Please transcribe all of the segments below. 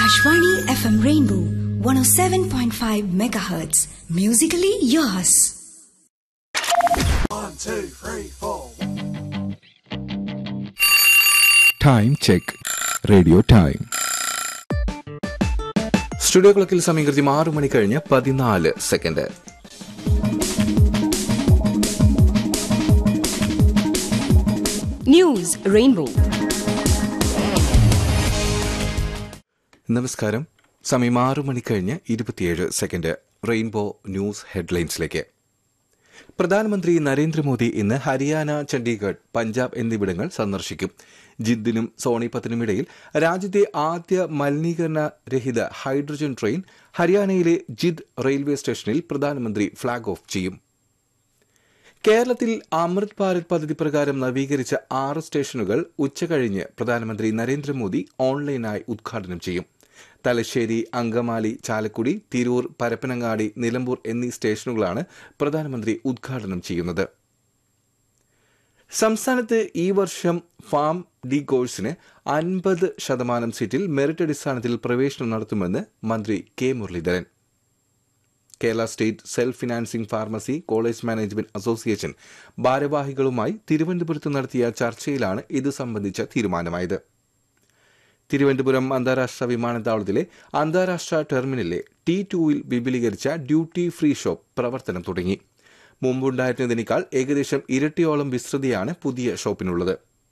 Akashvani FM Rainbow 107.5 megahertz. Musically yours. Time check radio time studio ക്ലക്കിൽ സമയം കൃത്യം ആറു മണി കഴിഞ്ഞ് പതിനാല് സെക്കൻഡ് News Rainbow. നമസ്കാരം സമയം ആറു മണി കഴിഞ്ഞ് ഇരുപത്തിയേഴ് സെക്കൻഡ് റെയിൻബോ ന്യൂസ് ഹെഡ്ലൈൻസിലേക്ക് പ്രധാനമന്ത്രി നരേന്ദ്രമോദി ഇന്ന് ഹരിയാന ചണ്ഡീഗഡ് പഞ്ചാബ് എന്നിവിടങ്ങൾ സന്ദർശിക്കും ജിദ്ദിനും സോണിപത്തിനും ഇടയിൽ രാജ്യത്തെ ആദ്യ മലിനീകരണ രഹിത ഹൈഡ്രജൻ ട്രെയിൻ ഹരിയാനയിലെ ജിദ് റെയിൽവേ സ്റ്റേഷനിൽ പ്രധാനമന്ത്രി ഫ്ളാഗ് ഓഫ് ചെയ്യും കേരളത്തിൽ അമൃത് ഭാരത് പദ്ധതി പ്രകാരം നവീകരിച്ച ആറ് സ്റ്റേഷനുകൾ ഉച്ചകഴിഞ്ഞ് പ്രധാനമന്ത്രി നരേന്ദ്രമോദി ഓൺലൈനായി ഉദ്ഘാടനം ചെയ്യും തലശ്ശേരി അങ്കമാലി ചാലക്കുടി തിരൂർ പരപ്പനങ്ങാടി നിലമ്പൂർ എന്നീ സ്റ്റേഷനുകളാണ് പ്രധാനമന്ത്രി ഉദ്ഘാടനം ചെയ്യുന്നത് സംസ്ഥാനത്ത് ഈ വർഷം ഫാം ഡി കോഴ്സിന് അൻപത് ശതമാനം സീറ്റിൽ മെറിറ്റ് അടിസ്ഥാനത്തിൽ പ്രവേശനം നടത്തുമെന്ന് മന്ത്രി K Muraleedharan Kerala state self financing pharmacy college management association ഭാരവാഹികളുമായി തിരുവനന്തപുരത്ത് നടത്തിയ ചർച്ചയിലാണ് ഇത് സംബന്ധിച്ച തീരുമാനമായത് തിരുവനന്തപുരം അന്താരാഷ്ട്ര വിമാനത്താവളത്തിലെ അന്താരാഷ്ട്ര ടെർമിനലിലെ ടി ടുവിൽ വിപുലീകരിച്ച ഡ്യൂട്ടി ഫ്രീ ഷോപ്പ് പ്രവർത്തനം തുടങ്ങി മുമ്പുണ്ടായിരുന്നതിനേക്കാൾ ഏകദേശം ഇരട്ടിയോളം വിസ്തൃതിയാണ് പുതിയ ഷോപ്പിനുള്ളത്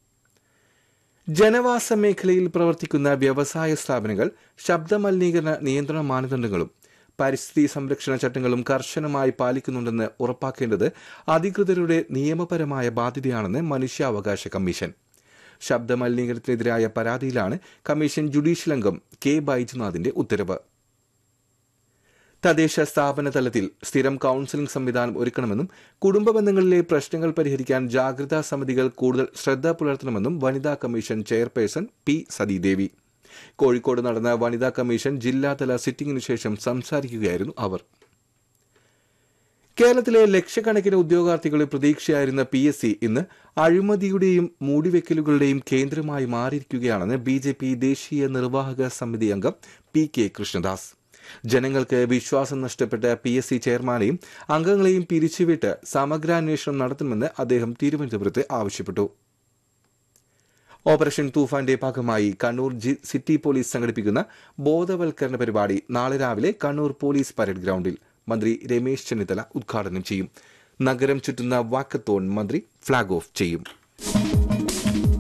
ജനവാസ മേഖലയിൽ പ്രവർത്തിക്കുന്ന വ്യവസായ സ്ഥാപനങ്ങൾ ശബ്ദമലിനീകരണ നിയന്ത്രണ മാനദണ്ഡങ്ങളും പരിസ്ഥിതി സംരക്ഷണ ചട്ടങ്ങളും കർശനമായി പാലിക്കുന്നുണ്ടെന്ന് ഉറപ്പാക്കേണ്ടത് അധികൃതരുടെ നിയമപരമായ ബാധ്യതയാണെന്ന് മനുഷ്യാവകാശ കമ്മീഷൻ ശബ്ദമലിനീകരണത്തിനെതിരായ പരാതിയിലാണ് കമ്മീഷൻ ജുഡീഷ്യൽ അംഗം കെ ബൈജുനാഥിന്റെ ഉത്തരവ് തദ്ദേശ സ്ഥാപന തലത്തിൽ സ്ഥിരം കൌൺസിലിംഗ് സംവിധാനം ഒരുക്കണമെന്നും കുടുംബ ബന്ധങ്ങളിലെ പ്രശ്നങ്ങൾ പരിഹരിക്കാൻ ജാഗ്രതാ സമിതികൾ കൂടുതൽ ശ്രദ്ധ പുലർത്തണമെന്നും വനിതാ commission chairperson P Sathidevi Kozhikode നടന്ന വനിതാ കമ്മീഷൻ ജില്ലാതല സിറ്റിംഗിനു ശേഷം സംസാരിക്കുകയായിരുന്നു അവർ കേരളത്തിലെ ലക്ഷക്കണക്കിന് ഉദ്യോഗാർത്ഥികളുടെ പ്രതീക്ഷയായിരുന്ന പി എസ് സി ഇന്ന് അഴിമതിയുടെയും മൂടിവെക്കലുകളുടെയും കേന്ദ്രമായി മാറിയിരിക്കുകയാണെന്ന് ബി ജെ പി ദേശീയ നിർവാഹക സമിതി അംഗം പി കെ കൃഷ്ണദാസ് ജനങ്ങൾക്ക് വിശ്വാസം നഷ്ടപ്പെട്ട പി എസ് സി ചെയർമാനെയും അംഗങ്ങളെയും പിരിച്ചുവിട്ട് സമഗ്രാന്വേഷണം നടത്തണമെന്ന് അദ്ദേഹം തിരുവനന്തപുരത്ത് ആവശ്യപ്പെട്ടു ഓപ്പറേഷൻ തൂഫാന്റെ ഭാഗമായി കണ്ണൂർ ജി- സിറ്റി പോലീസ് സംഘടിപ്പിക്കുന്ന ബോധവൽക്കരണ പരിപാടി നാളെ രാവിലെ കണ്ണൂർ പോലീസ് പരേഡ് ഗ്രൌണ്ടിൽ മന്ത്രി രമേശ് ചെന്നിത്തല ഉദ്ഘാടനം ചെയ്യും നഗരം ചുറ്റുന്ന വാക്കത്തോൺ മന്ത്രി ഫ്ളാഗ് ഓഫ് ചെയ്യും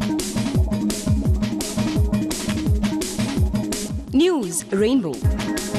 News Rainbow.